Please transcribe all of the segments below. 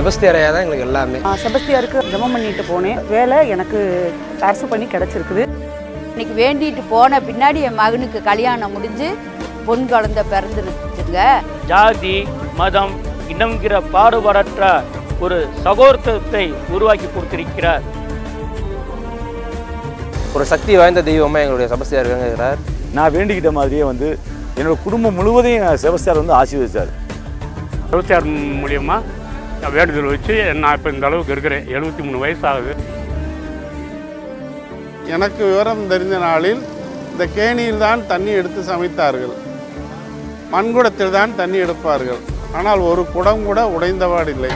செபஸ்தியாரையா தான் எங்களுக்கு எல்லாமே நான் செபஸ்தியாருக்கு ஜெபம் பண்ணிட்டு போனேன் வேலை எனக்கு ட்ரான்ஸ்ஃபர் பண்ணி கிடச்சிருக்குது இன்னைக்கு வேண்டிட்டு போன பின்னாடி என் மகனுக்கு கல்யாணம் முடிஞ்சு பொன் குழந்தை பிறந்துருச்சுங்க ஜாதி மதம் இனம்ங்கிற பாடுபாடற்ற ஒரு சகோதரத்தை உருவாக்கி கொடுத்திருக்கிறார் ஒரு சக்தி வாய்ந்த தெய்வமாக எங்களுடைய செபஸ்தியார் இருக்கிறார் நான் வேண்டிக்கிட்ட மாதிரியே வந்து என்னோட குடும்பம் முழுவதையும் செபஸ்தியார் வந்து ஆசீர்வதிச்சார் இருபத்தாறு மூலியமா நான் வேண்டுதல் வச்சு நான் இப்போ இந்த அளவுக்கு இருக்கிறேன் எழுபத்தி மூணு வயசு ஆகுது எனக்கு விவரம் தெரிந்த நாளில் இந்த கேணியில் தான் தண்ணி எடுத்து சமைத்தார்கள் மண்குடத்தில் தான் தண்ணி எடுப்பார்கள் ஆனால் ஒரு குடம் கூட உடைந்தபாடில்லை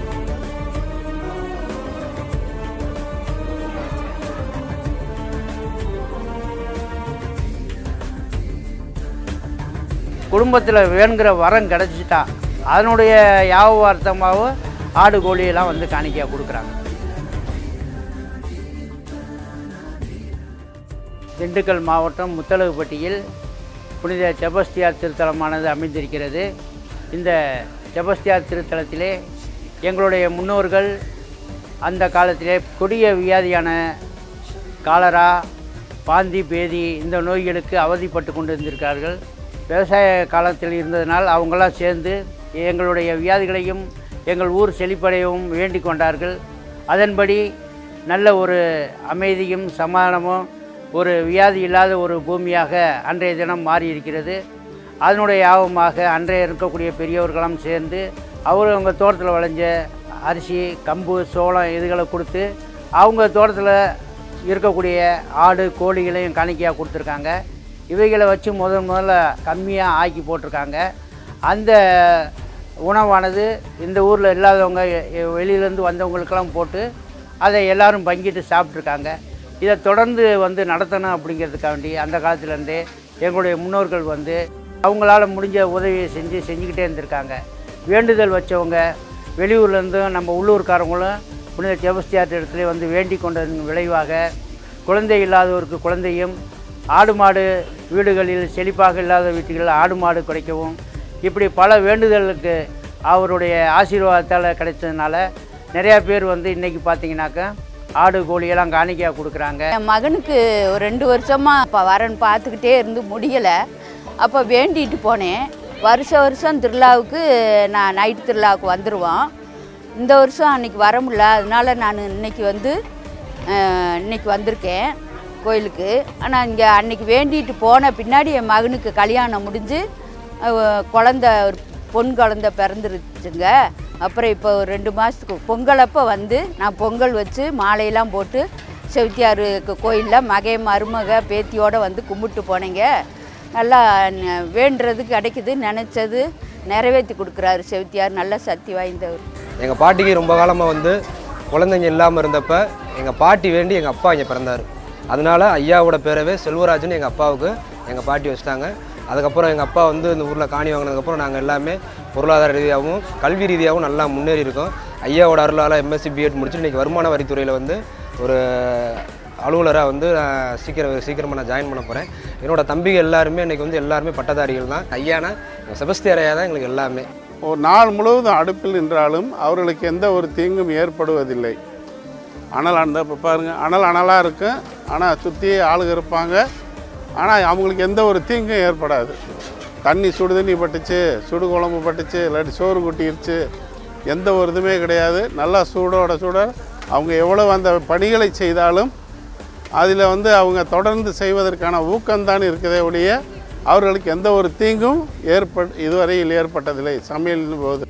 குடும்பத்தில் வேணுங்கிற வரம் கிடச்சிட்டா அதனுடைய யாவார்த்தமாகவும் ஆடு கோழியெல்லாம் வந்து காணிக்கையாக கொடுக்குறாங்க திண்டுக்கல் மாவட்டம் முத்தலகுப்பட்டியில் புனித செபஸ்தியார் திருத்தலமானது அமைந்திருக்கிறது இந்த செபஸ்தியார் திருத்தலத்திலே எங்களுடைய முன்னோர்கள் அந்த காலத்திலே கொடிய வியாதியான காலரா பாந்தி பேதி இந்த நோய்களுக்கு அவதிப்பட்டு கொண்டு இருந்திருக்கார்கள் விவசாய காலத்தில் இருந்ததனால் அவங்களாம் சேர்ந்து எங்களுடைய வியாதிகளையும் எங்கள் ஊர் செழிப்படையவும் வேண்டிக் கொண்டார்கள் அதன்படி நல்ல ஒரு அமைதியும் சமாதானமும் ஒரு வியாதி இல்லாத ஒரு பூமியாக அன்றைய தினம் மாறி இருக்கிறது அதனுடைய யாபமாக அன்றைய இருக்கக்கூடிய பெரியவர்களும் சேர்ந்து அவர் அவங்க தோட்டத்தில் விளைஞ்ச அரிசி கம்பு சோளம் இதுகளை கொடுத்து அவங்க தோட்டத்தில் இருக்கக்கூடிய ஆடு கோழிகளையும் காணிக்கையாக கொடுத்துருக்காங்க இவைகளை வச்சு முதல் முதல்ல கம்மியாக ஆக்கி போட்டிருக்காங்க அந்த உணவானது இந்த ஊரில் இல்லாதவங்க எ- எ- வெளியிலேருந்து வந்தவங்களுக்கெல்லாம் போட்டு அதை எல்லாரும் பங்கிட்டு சாப்பிட்ருக்காங்க இதை தொடர்ந்து வந்து நடத்தணும் அப்படிங்கிறதுக்காண்டி அந்த காலத்துலேருந்தே எங்களுடைய முன்னோர்கள் வந்து அவங்களால முடிஞ்ச உதவியை செஞ்சு செஞ்சுக்கிட்டே இருந்திருக்காங்க வேண்டுதல் வச்சவங்க வெளியூர்லேருந்தும் நம்ம உள்ளூர்காரங்களும் புனித செபஸ்தியார் இடத்துல வந்து வேண்டிக் கொண்டதன் விளைவாக குழந்தை இல்லாதவருக்கு குழந்தையும் ஆடு மாடு வீடுகளில் செழிப்பாக இல்லாத வீட்டுகளில் ஆடு மாடு கிடைக்கவும் இப்படி பல வேண்டுதலுக்கு அவருடைய ஆசீர்வாதத்தால் கிடைச்சதுனால நிறையா பேர் வந்து இன்றைக்கி பார்த்தீங்கன்னாக்கா ஆடு கோழியெல்லாம் காணிக்கையாக கொடுக்குறாங்க என் மகனுக்கு ஒரு ரெண்டு வருஷமாக இப்போ வரன் பார்த்துக்கிட்டே இருந்து முடியலை அப்போ வேண்டிட்டு போனேன் வருஷம் வருஷம் திருவிழாவுக்கு நான் நைட் திருவிழாவுக்கு வந்துடுவோம் இந்த வருஷம் அன்னைக்கு வர முடியல அதனால நான் இன்னைக்கு வந்து அஹ், இன்னைக்கு வந்திருக்கேன் கோயிலுக்கு ஆனால் இங்கே அன்னைக்கு வேண்டிட்டு போன பின்னாடி என் மகனுக்கு கல்யாணம் முடிஞ்சு அஹ், குழந்த ஒரு பொன் குழந்த பிறந்துருச்சுங்க அப்புறம் இப்போ ஒரு ரெண்டு மாதத்துக்கு பொங்கல் அப்போ வந்து நான் பொங்கல் வச்சு மாலையெல்லாம் போட்டு செவுத்தியார் கோயிலில் மகை மருமக பேத்தியோடு வந்து கும்பிட்டு போனேங்க நல்லா ந- வேண்டுறது கிடைக்குது நினச்சது நிறைவேற்றி கொடுக்குறாரு செவுத்தியார் நல்ல சக்தி வாய்ந்தவர் எங்கள் பாட்டிக்கு ரொம்ப காலமாக வந்து குழந்தைங்க இல்லாமல் இருந்தப்ப எங்கள் பாட்டி வேண்டி எங்கள் அப்பா இங்கே பிறந்தார் அதனால ஐயாவோட பேரவே செல்வராஜ்னு எங்கள் அப்பாவுக்கு எங்கள் பாட்டி வச்சுட்டாங்க அதுக்கப்புறம் எங்கள் அப்பா வந்து இந்த ஊரில் காணி வாங்கினதுக்கப்புறம் நாங்கள் எல்லாமே பொருளாதார ரீதியாகவும் கல்வி ரீதியாகவும் நல்லா முன்னேறி இருக்கோம் ஐயாவோட அருளால் எம்எஸ்சி பிஎட் முடிச்சு இன்றைக்கி வருமான வரித்துறையில் வந்து ஒரு அலுவலராக வந்து நான் சீக்கிரம் சீக்கிரமாக நான் ஜாயின் பண்ண போகிறேன் என்னோட தம்பிகள் எல்லாருமே இன்றைக்கி வந்து எல்லாருமே பட்டதாரிகள் தான் ஐயானா செபஸ்தியார் ஐயா தான் எங்களுக்கு எல்லாமே ஒரு நாள் முழுவதும் அடுப்பில் நின்றாலும் அவர்களுக்கு எந்த ஒரு தீங்கும் ஏற்படுவதில்லை அனல் அந்த இப்போ பாருங்க அனல் அனலாக இருக்கும் ஆனால் சுற்றி ஆளுங்க இருப்பாங்க ஆனால் அவங்களுக்கு எந்த ஒரு தீங்கும் ஏற்படாது தண்ணி சுடு தண்ணி பட்டுச்சு சுடு குழம்பு பட்டுச்சு இல்லாட்டி சோறு கொட்டிருச்சு எந்த ஒரு இதுவுமே கிடையாது நல்லா சூடோட சூட அவங்க எவ்வளோ அந்த பணிகளை செய்தாலும் அதில் வந்து அவங்க தொடர்ந்து செய்வதற்கான ஊக்கம்தான் இருக்குதே ஒழிய அவர்களுக்கு எந்த ஒரு தீங்கும் ஏற்பட் இதுவரையில் ஏற்பட்டதில்லை சமையலின் போது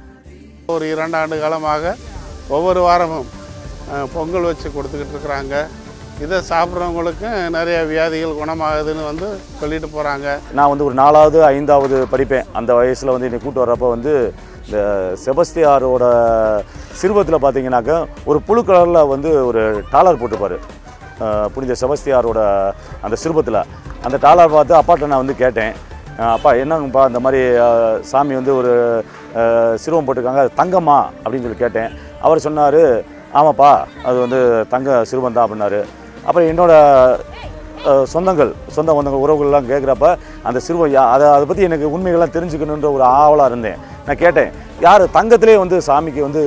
ஒரு இரண்டு ஆண்டு காலமாக ஒவ்வொரு வாரமும் அஹ், பொங்கல் வச்சு கொடுத்துக்கிட்டு இருக்கிறாங்க இதை சாப்பிட்றவங்களுக்கும் நிறைய வியாதிகள் குணமாகுதுன்னு வந்து சொல்லிட்டு போகிறாங்க நான் வந்து ஒரு நாலாவது ஐந்தாவது படிப்பேன் அந்த வயசில் வந்து என்னை கூட்டு வர்றப்போ வந்து இந்த செபஸ்தியாரோட சிறுவத்தில் பார்த்தீங்கன்னாக்கா ஒரு புழு கலரில் வந்து ஒரு டாலர் போட்டிருப்பாரு அஹ் புனித செபஸ்தியாரோட அந்த சிறுபத்தில் அந்த டாலர் பார்த்து அப்பாட்ட நான் வந்து கேட்டேன் அஹ் அப்பா என்னங்கப்பா இந்த மாதிரி அஹ், சாமி வந்து ஒரு அஹ், சிறுவம் போட்டிருக்காங்க அது தங்கம்மா அப்படின்னு சொல்லி கேட்டேன் அவர் சொன்னார் ஆமாப்பா அது வந்து தங்க சிறுவம் தான் அப்படின்னாரு அப்புறம் என்னோட அஹ், சொந்தங்கள் சொந்த பந்தங்கள் உறவுகள்லாம் கேட்குறப்ப அந்த சிறுவன் யா அதை அதை பற்றி எனக்கு உண்மைகள்லாம் தெரிஞ்சுக்கணுன்ற ஒரு ஆவலாக இருந்தேன் நான் கேட்டேன் யார் தங்கத்திலே வந்து சாமிக்கு வந்து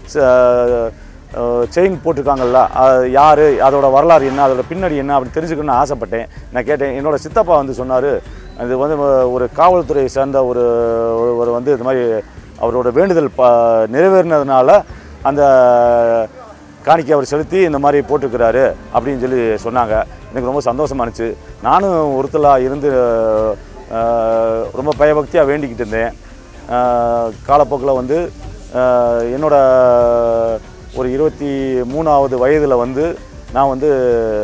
செயின் போட்டிருக்காங்கல்ல அது யார் அதோட வரலாறு என்ன அதோட பின்னாடி என்ன அப்படி தெரிஞ்சுக்கணும்னு ஆசைப்பட்டேன் நான் கேட்டேன் என்னோட சித்தப்பா வந்து சொன்னார் அது வந்து ஒரு காவல்துறையை சேர்ந்த ஒரு ஒரு- ஒரு வந்து இது மாதிரி அவரோட வேண்டுதல் ப நிறைவேறினதுனால அந்த காணிக்கை அவர் செலுத்தி இந்த மாதிரி போட்டிருக்கிறாரு அப்படின்னு சொல்லி சொன்னாங்க எனக்கு ரொம்ப சந்தோஷமா இருந்துச்சு நானும் ஒருத்தலாக இருந்து அஹ், ரொம்ப பயபக்தியாக வேண்டிக்கிட்டு இருந்தேன் காலப்போக்கில் வந்து அஹ், என்னோட ஒரு இருபத்தி மூணாவது வயதில் வந்து நான் வந்து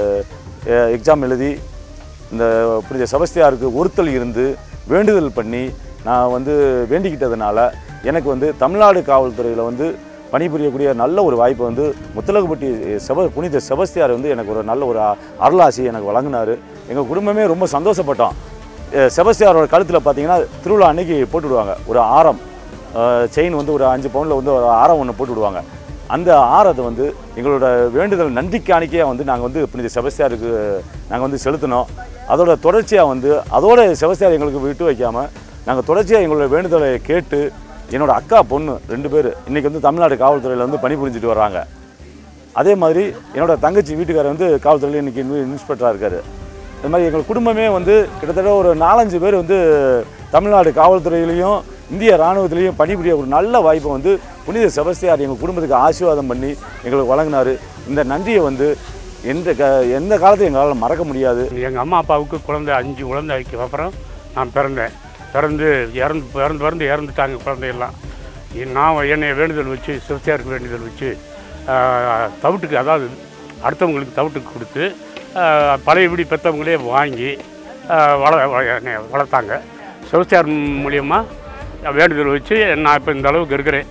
எக்ஸாம் எழுதி இந்த புனித செபஸ்தியாருக்கு ஒருத்தல் இருந்து வேண்டுதல் பண்ணி நான் வந்து வேண்டிக்கிட்டதுனால எனக்கு வந்து தமிழ்நாடு காவல்துறையில் வந்து பணிபுரியக்கூடிய நல்ல ஒரு வாய்ப்பு வந்து முத்தலகுப்பட்டி செப புனித செபஸ்தியார் வந்து எனக்கு ஒரு நல்ல ஒரு அ- அருளாசி எனக்கு வழங்கினார் எங்கள் குடும்பமே ரொம்ப சந்தோஷப்பட்டோம் அஹ் செபஸ்தியாரோட கழுத்தில் பார்த்தீங்கன்னா திருவிழா அன்னைக்கு போட்டு விடுவாங்க ஒரு ஆரம் செயின் வந்து ஒரு அஞ்சு பவுனில் வந்து ஒரு ஆரம் ஒன்று போட்டு விடுவாங்க அந்த ஆரத்தை வந்து எங்களோட வேண்டுதல் நன்றி காணிக்கையாக வந்து நாங்கள் வந்து புனித செபஸ்தியாருக்கு நாங்கள் வந்து செலுத்தினோம் அதோட தொடர்ச்சியாக வந்து அதோட செபஸ்தியார் எங்களுக்கு விட்டு வைக்காமல் நாங்கள் தொடர்ச்சியாக எங்களோட வேண்டுதலை கேட்டு என்னோட அக்கா பொண்ணு ரெண்டு பேர் இன்றைக்கி வந்து தமிழ்நாடு காவல்துறையில் வந்து பணிபுரிஞ்சிட்டு வர்றாங்க அதே மாதிரி என்னோட தங்கச்சி வீட்டுக்காரர் வந்து காவல்துறையில் இன்றைக்கி இன்ஸ்பெக்டராக இருக்கார் இந்த மாதிரி எங்கள் குடும்பமே வந்து கிட்டத்தட்ட ஒரு நாலஞ்சு பேர் வந்து தமிழ்நாடு காவல்துறையிலையும் இந்திய இராணுவத்திலையும் பணிபுரிய ஒரு நல்ல வாய்ப்பை வந்து புனித செபஸ்தியார் எங்கள் குடும்பத்துக்கு ஆசீர்வாதம் பண்ணி எங்களுக்கு வழங்கினார் இந்த நன்றியை வந்து எந்த க எந்த காலத்தையும் எங்களால் மறக்க முடியாது எங்கள் அம்மா அப்பாவுக்கு குழந்தை அஞ்சு குழந்தைக்கு அப்புறம் நான் பிறந்தேன் பிறந்து இறந்து பிறந்து பிறந்து இறந்துட்டாங்க குழந்தையெல்லாம் இ- நான் என்னை வேண்டுதல் வச்சு சிவத்தியாருக்கு வேண்டுதல் வச்சு ஆஹ், தவிட்டுக்கு அதாவது அடுத்தவங்களுக்கு தவிட்டுக்கு கொடுத்து ஆஹ், பழையபடி பெற்றவங்களே வாங்கி ஆஹ், வள வ- என்னை வளர்த்தாங்க சிவத்தியார் மூலியமாக வேண்டுதல் வச்சு நான் இப்போ இந்த அளவுக்கு இருக்கிறேன்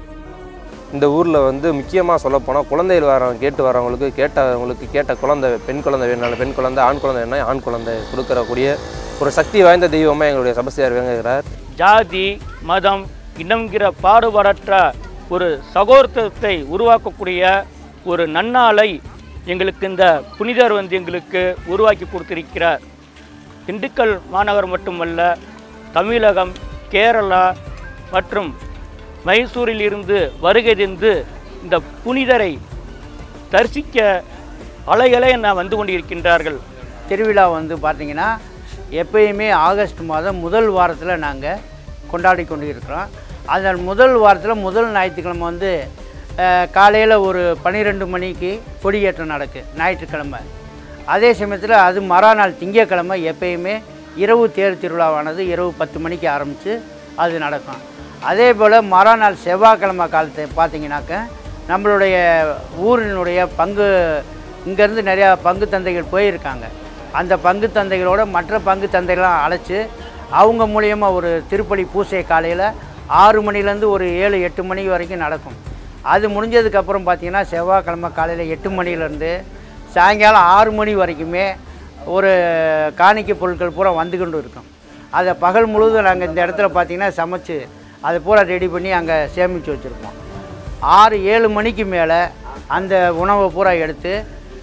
இந்த ஊரில் வந்து முக்கியமாக சொல்லப்போனால் குழந்தைகள் வரவங்க கேட்டு வரவங்களுக்கு கேட்டவங்களுக்கு கேட்ட குழந்தை பெண் குழந்தை வேணாலும் பெண் குழந்தை ஆண் குழந்தை வேணாலும் ஆண் குழந்தை கொடுக்கறக்கூடிய ஒரு சக்தி வாய்ந்த தெய்வமாக எங்களுடைய சபஸ்தியார் விளங்குகிறார் ஜாதி மதம் இனம்ங்கிற பாடுபாடற்ற ஒரு சகோதரத்தை உருவாக்கக்கூடிய ஒரு நன்னாளை எங்களுக்கு இந்த புனிதர் வந்து எங்களுக்கு உருவாக்கி கொடுத்திருக்கிறார் திண்டுக்கல் மாநகர் மட்டுமல்ல தமிழகம் கேரளா மற்றும் மைசூரில் இருந்து வருகை தந்து இந்த புனிதரை தரிசிக்க அலைகளை என வந்து கொண்டிருக்கின்றார்கள் திருவிழா வந்து பார்த்திங்கன்னா எப்பயுமே ஆகஸ்ட் மாதம் முதல் வாரத்தில் நாங்கள் கொண்டாடி கொண்டு இருக்கிறோம் அதன் முதல் வாரத்தில் முதல் ஞாயிற்றுக்கிழமை வந்து காலையில் ஒரு பன்னிரெண்டு மணிக்கு கொடியேற்றம் நடக்கு ஞாயிற்றுக்கிழமை அதே சமயத்தில் அது மறுநாள் திங்கக்கிழமை எப்பயுமே இரவு தேர் திருவிழாவானது இரவு பத்து மணிக்கு ஆரம்பித்து அது நடக்கும் அதே போல் மறுநாள் செவ்வாய்க்கிழமை காலத்தை பார்த்தீங்கன்னாக்க நம்மளுடைய ஊரினுடைய பங்கு இங்கேருந்து நிறையா பங்கு தந்தைகள் போயிருக்காங்க அந்த பங்கு தந்தைகளோட மற்ற பங்கு தந்தைகளாம் அழைச்சி அவங்க மூலியமாக ஒரு திருப்பலி பூசை காலையில் ஆறு மணிலேருந்து ஒரு ஏழு எட்டு மணி வரைக்கும் நடக்கும் அது முடிஞ்சதுக்கப்புறம் பார்த்தீங்கன்னா செவ்வாய்க்கிழமை காலையில் எட்டு மணிலேருந்து சாயங்காலம் ஆறு மணி வரைக்குமே ஒரு காணிக்கை பொருட்கள் பூரா வந்து கொண்டு இருக்கும் அதை பகல் முழுவதும் நாங்கள் இந்த இடத்துல பார்த்தீங்கன்னா சமைச்சு அதை பூரா ரெடி பண்ணி அங்கே சேமித்து வச்சுருப்போம் ஆறு ஏழு மணிக்கு மேலே அந்த உணவை பூரா எடுத்து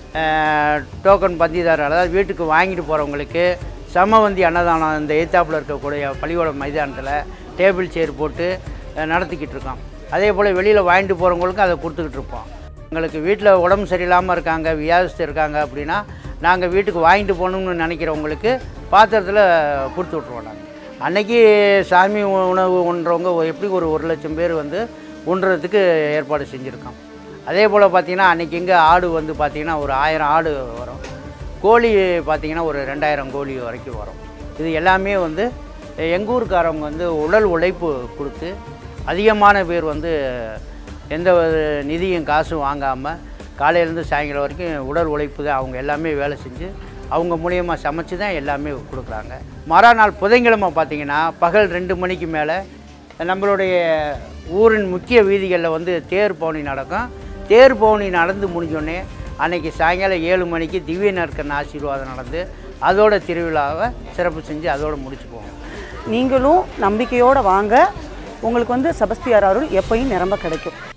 டோக்கன் பந்திதாரர் அதாவது வீட்டுக்கு வாங்கிட்டு போகிறவங்களுக்கு சமவந்தி அன்னதானம் இந்த எய்த்தாப்பில் இருக்கக்கூடிய பள்ளிக்கூட மைதானத்தில் டேபிள் சேர் போட்டு அஹ், நடத்திக்கிட்டு இருக்கோம் அதே போல் வெளியில் வாங்கிட்டு போகிறவங்களுக்கும் அதை கொடுத்துக்கிட்டு இருப்போம் எங்களுக்கு வீட்டில் உடம்பு சரியில்லாமல் இருக்காங்க வியாதிஸ்து இருக்காங்க அப்படின்னா நாங்கள் வீட்டுக்கு வாங்கிட்டு போகணும்னு நினைக்கிறவங்களுக்கு பாத்திரத்தில் கொடுத்து விட்ருவோம் நாங்கள் அன்னைக்கு சாமி உணவு உண்றவங்க எப்படி ஒரு ஒரு லட்சம் பேர் வந்து உண்றதுக்கு ஏற்பாடு செஞ்சுருக்கோம் அதே போல் பார்த்திங்கன்னா அன்றைக்கி இங்கே ஆடு வந்து பார்த்திங்கன்னா ஒரு ஆயிரம் ஆடு வரும் கோழி பார்த்திங்கன்னா ஒரு ரெண்டாயிரம் கோழி வரைக்கும் வரும் இது எல்லாமே வந்து எங்கள் ஊருக்காரவங்க வந்து உடல் உழைப்பு கொடுத்து அதிகமான பேர் வந்து எந்த ஒரு நிதியும் காசும் வாங்காமல் காலையிலேருந்து சாயங்காலம் வரைக்கும் உடல் உழைப்பு தான் அவங்க எல்லாமே வேலை செஞ்சு அவங்க மூலியமாக சமைச்சு தான் எல்லாமே கொடுக்குறாங்க மறுநாள் புதன்கிழமை பார்த்தீங்கன்னா பகல் ரெண்டு மணிக்கு மேலே நம்மளுடைய ஊரின் முக்கிய வீதிகளில் வந்து தேர் பவனி நடக்கும் தேர் பவனி நடந்து முடிஞ்சோடனே அன்னைக்கு சாயங்காலம் ஏழு மணிக்கு திவ்ய நற்கன் ஆசீர்வாதம் நடந்து அதோட திருவிழாவை சிறப்பு செஞ்சு அதோட முடிச்சுக்குவோம் நீங்களும் நம்பிக்கையோடு வாங்க உங்களுக்கு வந்து சபஸ்தியார் அருள் எப்பயும் நிரம்ப கிடைக்கும்